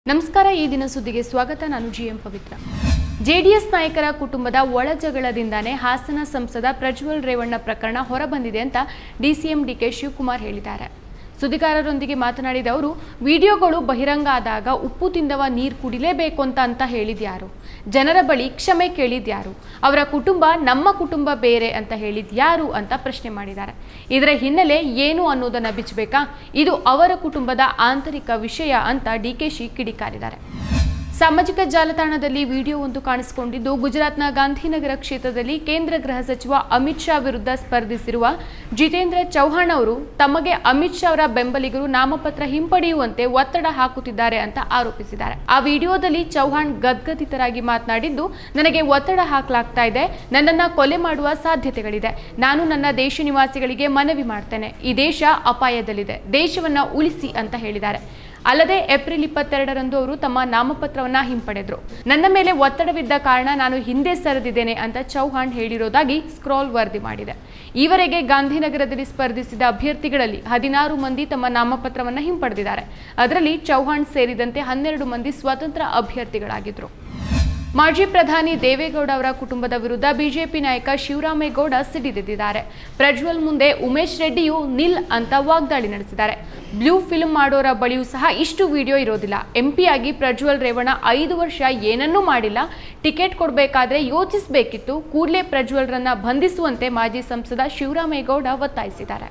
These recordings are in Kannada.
ನಮಸ್ಕಾರ ಈ ದಿನ ಸುದ್ದಿಗೆ ಸ್ವಾಗತ ನಾನು ಜಿಎಂ ಪವಿತ್ರ ಜೆಡಿಎಸ್ ನಾಯಕರ ಕುಟುಂಬದ ಒಳಜಗಳದಿಂದಾನೇ ಹಾಸನ ಸಂಸದ ಪ್ರಜ್ವಲ್ ರೇವಣ್ಣ ಪ್ರಕರಣ ಹೊರಬಂದಿದೆ ಅಂತ ಡಿಸಿಎಂ ಡಿಕೆ ಶಿವಕುಮಾರ್ ಹೇಳಿದ್ದಾರೆ ಸುದ್ದಿಗಾರರೊಂದಿಗೆ ಮಾತನಾಡಿದ ಅವರು ವಿಡಿಯೋಗಳು ಬಹಿರಂಗ ಆದಾಗ ಉಪ್ಪು ತಿಂದವ ನೀರು ಕುಡಿಲೇಬೇಕು ಅಂತ ಅಂತ ಹೇಳಿದ್ಯಾರು ಜನರ ಬಳಿ ಕ್ಷಮೆ ಕೇಳಿದ್ಯಾರು ಅವರ ಕುಟುಂಬ ನಮ್ಮ ಕುಟುಂಬ ಬೇರೆ ಅಂತ ಹೇಳಿದ್ಯಾರು ಅಂತ ಪ್ರಶ್ನೆ ಮಾಡಿದ್ದಾರೆ ಇದರ ಹಿನ್ನೆಲೆ ಏನು ಅನ್ನೋದನ್ನ ಬಿಚ್ಚಬೇಕಾ ಇದು ಅವರ ಕುಟುಂಬದ ಆಂತರಿಕ ವಿಷಯ ಅಂತ ಡಿಕೆಶಿ ಕಿಡಿಕಾರಿದ್ದಾರೆ ಸಾಮಾಜಿಕ ಜಾಲತಾಣದಲ್ಲಿ ವಿಡಿಯೋ ಒಂದು ಕಾಣಿಸಿಕೊಂಡಿದ್ದು ಗುಜರಾತ್ನ ಗಾಂಧಿನಗರ ಕ್ಷೇತ್ರದಲ್ಲಿ ಕೇಂದ್ರ ಗೃಹ ಸಚಿವ ಅಮಿತ್ ಶಾ ವಿರುದ್ಧ ಸ್ಪರ್ಧಿಸಿರುವ ಜಿತೇಂದ್ರ ಚೌಹಾಣ್ ಅವರು ತಮಗೆ ಅಮಿತ್ ಶಾ ಅವರ ಬೆಂಬಲಿಗರು ನಾಮಪತ್ರ ಹಿಂಪಡೆಯುವಂತೆ ಒತ್ತಡ ಹಾಕುತ್ತಿದ್ದಾರೆ ಅಂತ ಆರೋಪಿಸಿದ್ದಾರೆ ಆ ವಿಡಿಯೋದಲ್ಲಿ ಚೌಹಾಣ್ ಗದ್ಗದಿತರಾಗಿ ಮಾತನಾಡಿದ್ದು ನನಗೆ ಒತ್ತಡ ಹಾಕಲಾಗ್ತಾ ಇದೆ ನನ್ನನ್ನ ಕೊಲೆ ಮಾಡುವ ಸಾಧ್ಯತೆಗಳಿದೆ ನಾನು ನನ್ನ ದೇಶ ನಿವಾಸಿಗಳಿಗೆ ಮನವಿ ಮಾಡ್ತೇನೆ ಈ ದೇಶ ಅಪಾಯದಲ್ಲಿದೆ ದೇಶವನ್ನ ಉಳಿಸಿ ಅಂತ ಹೇಳಿದ್ದಾರೆ ಅಲ್ಲದೆ ಏಪ್ರಿಲ್ ಇಪ್ಪತ್ತೆರಡರಂದು ಅವರು ತಮ್ಮ ನಾಮಪತ್ರವನ್ನ ಹಿಂಪಡೆದ್ರು ನನ್ನ ಮೇಲೆ ಒತ್ತಡವಿದ್ದ ಕಾರಣ ನಾನು ಹಿಂದೆ ಸರಿದಿದ್ದೇನೆ ಅಂತ ಚೌಹಾಣ್ ಹೇಳಿರೋದಾಗಿ ಸ್ಕ್ರಾಲ್ ವರದಿ ಮಾಡಿದೆ ಈವರೆಗೆ ಗಾಂಧಿನಗರದಲ್ಲಿ ಸ್ಪರ್ಧಿಸಿದ ಅಭ್ಯರ್ಥಿಗಳಲ್ಲಿ ಹದಿನಾರು ಮಂದಿ ತಮ್ಮ ನಾಮಪತ್ರವನ್ನ ಹಿಂಪಡೆದಿದ್ದಾರೆ ಅದರಲ್ಲಿ ಚೌಹಾಣ್ ಸೇರಿದಂತೆ ಹನ್ನೆರಡು ಮಂದಿ ಸ್ವತಂತ್ರ ಅಭ್ಯರ್ಥಿಗಳಾಗಿದ್ರು ಮಾಜಿ ಪ್ರಧಾನಿ ದೇವೇಗೌಡ ಅವರ ಕುಟುಂಬದ ವಿರುದ್ಧ ಬಿಜೆಪಿ ನಾಯಕ ಶಿವರಾಮೇಗೌಡ ಸಿಡಿದೆದ್ದಿದ್ದಾರೆ ಪ್ರಜ್ವಲ್ ಮುಂದೆ ಉಮೇಶ್ ರೆಡ್ಡಿಯು ನಿಲ್ ಅಂತ ವಾಗ್ದಾಳಿ ನಡೆಸಿದ್ದಾರೆ ಬ್ಲೂ ಫಿಲ್ಮ್ ಮಾಡೋರ ಬಳಿಯೂ ಸಹ ಇಷ್ಟು ವಿಡಿಯೋ ಇರೋದಿಲ್ಲ ಎಂಪಿಯಾಗಿ ಪ್ರಜ್ವಲ್ ರೇವಣ್ಣ ಐದು ವರ್ಷ ಏನನ್ನೂ ಮಾಡಿಲ್ಲ ಟಿಕೆಟ್ ಕೊಡಬೇಕಾದ್ರೆ ಯೋಚಿಸಬೇಕಿತ್ತು ಕೂಡಲೇ ಪ್ರಜ್ವಲ್ರನ್ನ ಬಂಧಿಸುವಂತೆ ಮಾಜಿ ಸಂಸದ ಶಿವರಾಮೇಗೌಡ ಒತ್ತಾಯಿಸಿದ್ದಾರೆ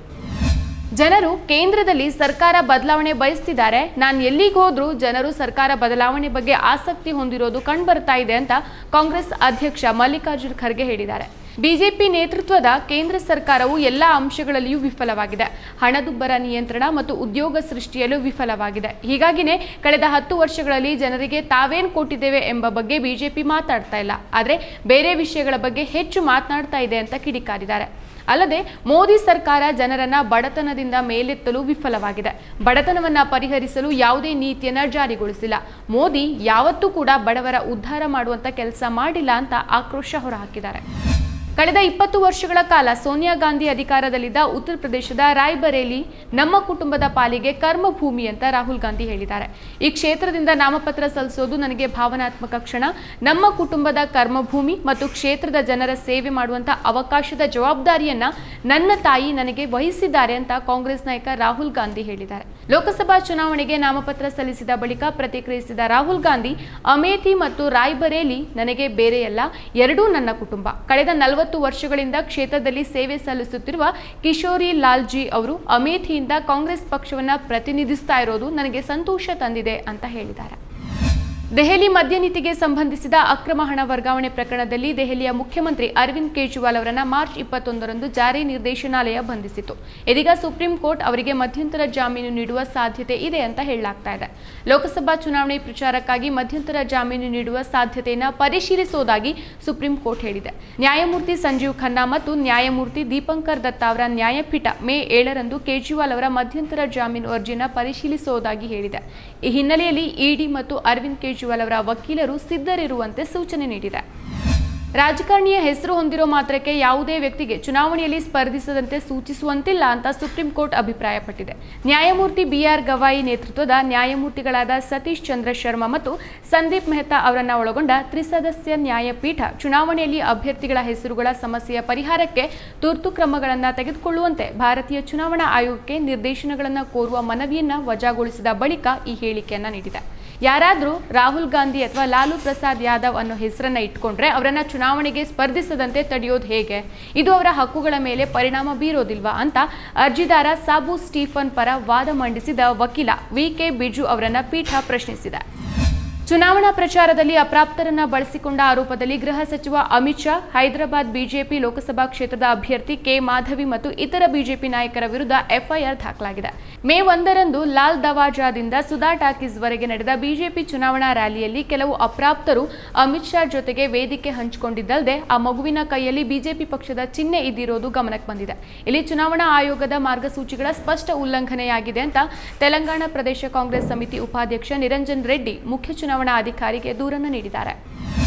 ಜನರು ಕೇಂದ್ರದಲ್ಲಿ ಸರ್ಕಾರ ಬದಲಾವಣೆ ಬಯಸ್ತಿದ್ದಾರೆ ನಾನು ಎಲ್ಲಿಗೆ ಹೋದ್ರೂ ಜನರು ಸರ್ಕಾರ ಬದಲಾವಣೆ ಬಗ್ಗೆ ಆಸಕ್ತಿ ಹೊಂದಿರೋದು ಕಂಡುಬರ್ತಾ ಇದೆ ಅಂತ ಕಾಂಗ್ರೆಸ್ ಅಧ್ಯಕ್ಷ ಮಲ್ಲಿಕಾರ್ಜುನ್ ಖರ್ಗೆ ಹೇಳಿದ್ದಾರೆ ಬಿಜೆಪಿ ನೇತೃತ್ವದ ಕೇಂದ್ರ ಸರ್ಕಾರವು ಎಲ್ಲ ಅಂಶಗಳಲ್ಲಿಯೂ ವಿಫಲವಾಗಿದೆ ಹಣದುಬ್ಬರ ನಿಯಂತ್ರಣ ಮತ್ತು ಉದ್ಯೋಗ ಸೃಷ್ಟಿಯಲ್ಲೂ ವಿಫಲವಾಗಿದೆ ಹೀಗಾಗಿನೇ ಕಳೆದ ಹತ್ತು ವರ್ಷಗಳಲ್ಲಿ ಜನರಿಗೆ ತಾವೇನು ಕೊಟ್ಟಿದ್ದೇವೆ ಎಂಬ ಬಗ್ಗೆ ಬಿಜೆಪಿ ಮಾತಾಡ್ತಾ ಇಲ್ಲ ಆದರೆ ಬೇರೆ ವಿಷಯಗಳ ಬಗ್ಗೆ ಹೆಚ್ಚು ಮಾತನಾಡ್ತಾ ಇದೆ ಅಂತ ಕಿಡಿಕಾರಿದ್ದಾರೆ ಅಲ್ಲದೆ ಮೋದಿ ಸರ್ಕಾರ ಜನರನ್ನ ಬಡತನದಿಂದ ಮೇಲೆತ್ತಲು ವಿಫಲವಾಗಿದೆ ಬಡತನವನ್ನ ಪರಿಹರಿಸಲು ಯಾವುದೇ ನೀತಿಯನ್ನ ಜಾರಿಗೊಳಿಸಿಲ್ಲ ಮೋದಿ ಯಾವತ್ತೂ ಕೂಡ ಬಡವರ ಉದ್ಧಾರ ಮಾಡುವಂತ ಕೆಲಸ ಮಾಡಿಲ್ಲ ಅಂತ ಆಕ್ರೋಶ ಹೊರಹಾಕಿದ್ದಾರೆ ಕಳೆದ ಇಪ್ಪತ್ತು ವರ್ಷಗಳ ಕಾಲ ಸೋನಿಯಾ ಗಾಂಧಿ ಅಧಿಕಾರದಲ್ಲಿದ್ದ ಉತ್ತರ ಪ್ರದೇಶದ ರಾಯ್ಬರೇಲಿ ನಮ್ಮ ಕುಟುಂಬದ ಪಾಲಿಗೆ ಕರ್ಮಭೂಮಿ ಅಂತ ರಾಹುಲ್ ಗಾಂಧಿ ಹೇಳಿದ್ದಾರೆ ಈ ಕ್ಷೇತ್ರದಿಂದ ನಾಮಪತ್ರ ಸಲ್ಲಿಸೋದು ನನಗೆ ಭಾವನಾತ್ಮಕ ಕ್ಷಣ ನಮ್ಮ ಕುಟುಂಬದ ಕರ್ಮಭೂಮಿ ಮತ್ತು ಕ್ಷೇತ್ರದ ಜನರ ಸೇವೆ ಮಾಡುವಂತ ಅವಕಾಶದ ಜವಾಬ್ದಾರಿಯನ್ನ ನನ್ನ ತಾಯಿ ನನಗೆ ವಹಿಸಿದ್ದಾರೆ ಅಂತ ಕಾಂಗ್ರೆಸ್ ನಾಯಕ ರಾಹುಲ್ ಗಾಂಧಿ ಹೇಳಿದ್ದಾರೆ ಲೋಕಸಭಾ ಚುನಾವಣೆಗೆ ನಾಮಪತ್ರ ಸಲ್ಲಿಸಿದ ಬಳಿಕ ಪ್ರತಿಕ್ರಿಯಿಸಿದ ರಾಹುಲ್ ಗಾಂಧಿ ಅಮೇಥಿ ಮತ್ತು ರಾಯ್ಬರೇಲಿ ನನಗೆ ಬೇರೆಯಲ್ಲ ಎರಡೂ ನನ್ನ ಕುಟುಂಬ ಕಳೆದ ನಲವತ್ತು ವರ್ಷಗಳಿಂದ ಕ್ಷೇತ್ರದಲ್ಲಿ ಸೇವೆ ಸಲ್ಲಿಸುತ್ತಿರುವ ಕಿಶೋರಿ ಲಾಲ್ಜಿ ಅವರು ಅಮೇಥಿಯಿಂದ ಕಾಂಗ್ರೆಸ್ ಪಕ್ಷವನ್ನ ಪ್ರತಿನಿಧಿಸ್ತಾ ಇರೋದು ನನಗೆ ಸಂತೋಷ ತಂದಿದೆ ಅಂತ ಹೇಳಿದ್ದಾರೆ ದೆಹಲಿ ಮದ್ಯ ನೀತಿಗೆ ಸಂಬಂಧಿಸಿದ ಅಕ್ರಮ ಹಣ ವರ್ಗಾವಣೆ ಪ್ರಕರಣದಲ್ಲಿ ದೆಹಲಿಯ ಮುಖ್ಯಮಂತ್ರಿ ಅರವಿಂದ್ ಕೇಜ್ರಿವಾಲ್ ಅವರನ್ನ ಮಾರ್ಚ್ ಇಪ್ಪತ್ತೊಂದರಂದು ಜಾರಿ ನಿರ್ದೇಶನಾಲಯ ಬಂಧಿಸಿತು ಇದೀಗ ಸುಪ್ರೀಂ ಕೋರ್ಟ್ ಅವರಿಗೆ ಮಧ್ಯಂತರ ಜಾಮೀನು ನೀಡುವ ಸಾಧ್ಯತೆ ಇದೆ ಅಂತ ಹೇಳಲಾಗ್ತಾ ಇದೆ ಲೋಕಸಭಾ ಚುನಾವಣೆ ಪ್ರಚಾರಕ್ಕಾಗಿ ಮಧ್ಯಂತರ ಜಾಮೀನು ನೀಡುವ ಸಾಧ್ಯತೆಯನ್ನು ಪರಿಶೀಲಿಸುವುದಾಗಿ ಸುಪ್ರೀಂ ಕೋರ್ಟ್ ಹೇಳಿದೆ ನ್ಯಾಯಮೂರ್ತಿ ಸಂಜೀವ್ ಖನ್ನಾ ಮತ್ತು ನ್ಯಾಯಮೂರ್ತಿ ದೀಪಂಕರ್ ದತ್ತ ಅವರ ನ್ಯಾಯಪೀಠ ಮೇ ಏಳರಂದು ಕೇಜ್ರಿವಾಲ್ ಅವರ ಮಧ್ಯಂತರ ಜಾಮೀನು ಅರ್ಜಿಯನ್ನು ಪರಿಶೀಲಿಸುವುದಾಗಿ ಹೇಳಿದೆ ಈ ಹಿನ್ನೆಲೆಯಲ್ಲಿ ಇಡಿ ಮತ್ತು ಅರವಿಂದ್ ಕೇಜ್ರಿವಾಲ್ ಅವರ ವಕೀಲರು ಸಿದ್ಧರಿರುವಂತೆ ಸೂಚನೆ ನೀಡಿದೆ ರಾಜಕಾರಣಿಯ ಹೆಸರು ಹೊಂದಿರೋ ಮಾತ್ರಕ್ಕೆ ಯಾವುದೇ ವ್ಯಕ್ತಿಗೆ ಚುನಾವಣೆಯಲ್ಲಿ ಸ್ಪರ್ಧಿಸದಂತೆ ಸೂಚಿಸುವಂತಿಲ್ಲ ಅಂತ ಸುಪ್ರೀಂ ಕೋರ್ಟ್ ಅಭಿಪ್ರಾಯಪಟ್ಟಿದೆ ನ್ಯಾಯಮೂರ್ತಿ ಬಿಆರ್ ಗವಾಯಿ ನೇತೃತ್ವದ ನ್ಯಾಯಮೂರ್ತಿಗಳಾದ ಸತೀಶ್ ಚಂದ್ರ ಶರ್ಮಾ ಮತ್ತು ಸಂದೀಪ್ ಮೆಹ್ತಾ ಅವರನ್ನ ಒಳಗೊಂಡ ತ್ರಿಸದಸ್ಯ ನ್ಯಾಯಪೀಠ ಚುನಾವಣೆಯಲ್ಲಿ ಅಭ್ಯರ್ಥಿಗಳ ಹೆಸರುಗಳ ಸಮಸ್ಯೆಯ ಪರಿಹಾರಕ್ಕೆ ತುರ್ತು ಕ್ರಮಗಳನ್ನು ತೆಗೆದುಕೊಳ್ಳುವಂತೆ ಭಾರತೀಯ ಚುನಾವಣಾ ಆಯೋಗಕ್ಕೆ ನಿರ್ದೇಶನಗಳನ್ನು ಕೋರುವ ಮನವಿಯನ್ನ ವಜಾಗೊಳಿಸಿದ ಬಳಿಕ ಈ ಹೇಳಿಕೆಯನ್ನ ನೀಡಿದೆ ಯಾರಾದರೂ ರಾಹುಲ್ ಗಾಂಧಿ ಅಥವಾ ಲಾಲು ಪ್ರಸಾದ್ ಯಾದವ್ ಅನ್ನೋ ಹೆಸರನ್ನ ಇಟ್ಕೊಂಡ್ರೆ ಅವರನ್ನ ಚುನಾವಣೆಗೆ ಸ್ಪರ್ಧಿಸದಂತೆ ತಡೆಯೋದು ಹೇಗೆ ಇದು ಅವರ ಹಕ್ಕುಗಳ ಮೇಲೆ ಪರಿಣಾಮ ಬೀರೋದಿಲ್ವಾ ಅಂತ ಅರ್ಜಿದಾರ ಸಾಬು ಸ್ಟೀಫನ್ ಪರ ವಾದ ಮಂಡಿಸಿದ ವಕೀಲ ವಿ ಕೆ ಬಿಜು ಅವರನ್ನ ಪೀಠ ಪ್ರಶ್ನಿಸಿದೆ ಚುನಾವಣಾ ಪ್ರಚಾರದಲ್ಲಿ ಅಪ್ರಾಪ್ತರನ್ನ ಬಳಸಿಕೊಂಡ ಆರೋಪದಲ್ಲಿ ಗೃಹ ಸಚಿವ ಅಮಿತ್ ಶಾ ಹೈದರಾಬಾದ್ ಬಿಜೆಪಿ ಲೋಕಸಭಾ ಕ್ಷೇತ್ರದ ಅಭ್ಯರ್ಥಿ ಕೆ ಮಾಧವಿ ಮತ್ತು ಇತರ ಬಿಜೆಪಿ ನಾಯಕರ ವಿರುದ್ಧ ಎಫ್ಐಆರ್ ದಾಖಲಾಗಿದೆ ಮೇ ಒಂದರಂದು ಲಾಲ್ ದವಾಜಾದಿಂದ ಸುಧಾ ಟಾಕೀಸ್ ವರೆಗೆ ನಡೆದ ಬಿಜೆಪಿ ಚುನಾವಣಾ ರ್ಯಾಲಿಯಲ್ಲಿ ಕೆಲವು ಅಪ್ರಾಪ್ತರು ಅಮಿತ್ ಶಾ ಜೊತೆಗೆ ವೇದಿಕೆ ಹಂಚಿಕೊಂಡಿದ್ದಲ್ಲದೆ ಆ ಮಗುವಿನ ಕೈಯಲ್ಲಿ ಬಿಜೆಪಿ ಪಕ್ಷದ ಚಿಹ್ನೆ ಇದ್ದಿರೋದು ಗಮನಕ್ಕೆ ಬಂದಿದೆ ಇಲ್ಲಿ ಚುನಾವಣಾ ಆಯೋಗದ ಮಾರ್ಗಸೂಚಿಗಳ ಸ್ಪಷ್ಟ ಉಲ್ಲಂಘನೆಯಾಗಿದೆ ಅಂತ ತೆಲಂಗಾಣ ಪ್ರದೇಶ ಕಾಂಗ್ರೆಸ್ ಸಮಿತಿ ಉಪಾಧ್ಯಕ್ಷ ನಿರಂಜನ್ ರೆಡ್ಡಿ ಮುಖ್ಯ ಚುನಾವಣಾ ಅಧಿಕಾರಿಗೆ ದೂರನ್ನು ನೀಡಿದ್ದಾರೆ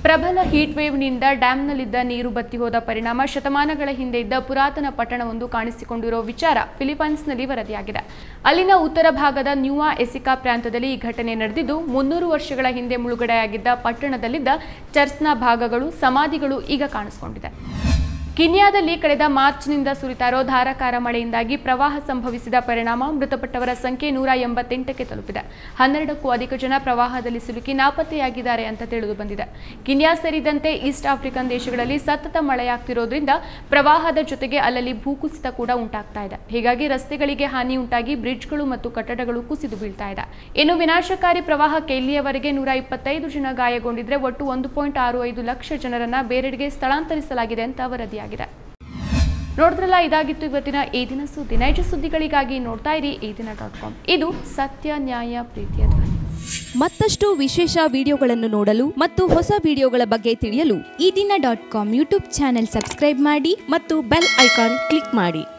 ಪ್ರಬಲ ಹೀಟ್ ವೇವ್ನಿಂದ ಡ್ಯಾಂನಲ್ಲಿದ್ದ ನೀರು ಬತ್ತಿ ಹೋದ ಪರಿಣಾಮ ಶತಮಾನಗಳ ಹಿಂದೆ ಇದ್ದ ಪುರಾತನ ಪಟ್ಟಣವೊಂದು ಕಾಣಿಸಿಕೊಂಡಿರೋ ವಿಚಾರ ಫಿಲಿಪೈನ್ಸ್ನಲ್ಲಿ ವರದಿಯಾಗಿದೆ ಅಲ್ಲಿನ ಉತ್ತರ ಭಾಗದ ನ್ಯೂವಾ ಎಸಿಕಾ ಪ್ರಾಂತದಲ್ಲಿ ಈ ಘಟನೆ ನಡೆದಿದ್ದು ಮುನ್ನೂರು ವರ್ಷಗಳ ಹಿಂದೆ ಮುಳುಗಡೆಯಾಗಿದ್ದ ಪಟ್ಟಣದಲ್ಲಿದ್ದ ಚರ್ಚ್ನ ಭಾಗಗಳು ಸಮಾಧಿಗಳು ಈಗ ಕಾಣಿಸಿಕೊಂಡಿದೆ ಕಿನ್ಯಾದಲ್ಲಿ ಕಳೆದ ಮಾರ್ಚ್ನಿಂದ ಸುರಿತಾ ಇರೋ ಧಾರಾಕಾರ ಮಳೆಯಿಂದಾಗಿ ಪ್ರವಾಹ ಸಂಭವಿಸಿದ ಪರಿಣಾಮ ಮೃತಪಟ್ಟವರ ಸಂಖ್ಯೆ ನೂರ ಎಂಬತ್ತೆಂಟಕ್ಕೆ ತಲುಪಿದೆ ಹನ್ನೆರಡಕ್ಕೂ ಅಧಿಕ ಜನ ಪ್ರವಾಹದಲ್ಲಿ ಸಿಲುಕಿ ನಾಪತ್ತೆಯಾಗಿದ್ದಾರೆ ಅಂತ ತಿಳಿದು ಬಂದಿದೆ ಕಿನ್ಯಾ ಸೇರಿದಂತೆ ಈಸ್ಟ್ ಆಫ್ರಿಕನ್ ದೇಶಗಳಲ್ಲಿ ಸತತ ಮಳೆಯಾಗ್ತಿರೋದ್ರಿಂದ ಪ್ರವಾಹದ ಜೊತೆಗೆ ಅಲ್ಲಲ್ಲಿ ಭೂಕುಸಿತ ಕೂಡ ಉಂಟಾಗ್ತಾ ಇದೆ ಹೀಗಾಗಿ ರಸ್ತೆಗಳಿಗೆ ಹಾನಿ ಉಂಟಾಗಿ ಬ್ರಿಡ್ಜ್ಗಳು ಮತ್ತು ಕಟ್ಟಡಗಳು ಕುಸಿದು ಬೀಳ್ತಾ ಇದೆ ಇನ್ನು ವಿನಾಶಕಾರಿ ಪ್ರವಾಹಕ್ಕೆ ಇಲ್ಲಿಯವರೆಗೆ ನೂರ ಇಪ್ಪತ್ತೈದು ಜನ ಗಾಯಗೊಂಡಿದ್ರೆ ಒಟ್ಟು ಒಂದು ಪಾಯಿಂಟ್ ಆರು ಐದು ಲಕ್ಷ ಜನರನ್ನ ಬೇರೆಡೆಗೆ ಸ್ಥಳಾಂತರಿಸಲಾಗಿದೆ ಅಂತ ವರದಿಯಾಗಿದೆ ನೋಡಿದ್ರಲ್ಲ ಇದಾಗಿತ್ತು ಇವತ್ತಿನ ಈ ದಿನ ಸುದ್ದಿ ನೈಜ ಸುದ್ದಿಗಳಿಗಾಗಿ ನೋಡ್ತಾ ಇರಿ ಈ ದಿನ ಡಾಟ್ ಕಾಮ್ ಇದು ಸತ್ಯ ನ್ಯಾಯ ಪ್ರೀತಿಯ ಧ್ವನಿ ಮತ್ತಷ್ಟು ವಿಶೇಷ ವಿಡಿಯೋಗಳನ್ನು ನೋಡಲು ಮತ್ತು ಹೊಸ ವಿಡಿಯೋಗಳ ಬಗ್ಗೆ ತಿಳಿಯಲು ಈ ದಿನ dot com YouTube channel subscribe ಮಾಡಿ ಮತ್ತು ಬೆಲ್ ಐಕಾನ್ ಕ್ಲಿಕ್ ಮಾಡಿ